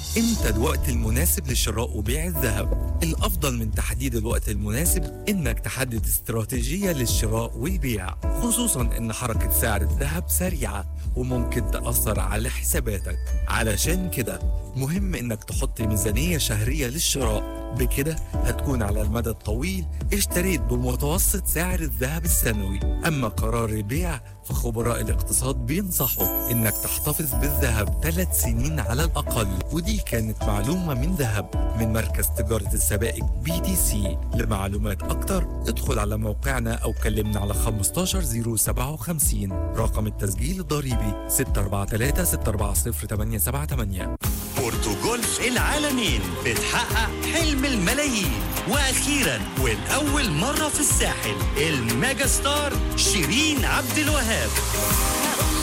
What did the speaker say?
امتى الوقت المناسب لشراء وبيع الذهب الافضل من تحديد الوقت المناسب انك تحدد استراتيجية للشراء والبيع خصوصا ان حركة سعر الذهب سريعة وممكن تأثر على حساباتك علشان كده مهم انك تحط ميزانية شهرية للشراء بكده هتكون على المدى الطويل اشتريت بمتوسط سعر الذهب السنوي اما قرار البيع فخبراء الاقتصاد بينصحوا انك تحتفظ بالذهب ثلاث سنين على الاقل ودي كانت معلومة من ذهب من مركز تجارة السبائك بي تي سي لمعلومات اكتر ادخل على موقعنا او كلمنا على 15057 رقم التسجيل الضريبي 643 640 878 بورتوجولف العالمين بتحقق حلم الملايين واخيرا ولاول مره في الساحل الميجا ستار شيرين عبد الوهاب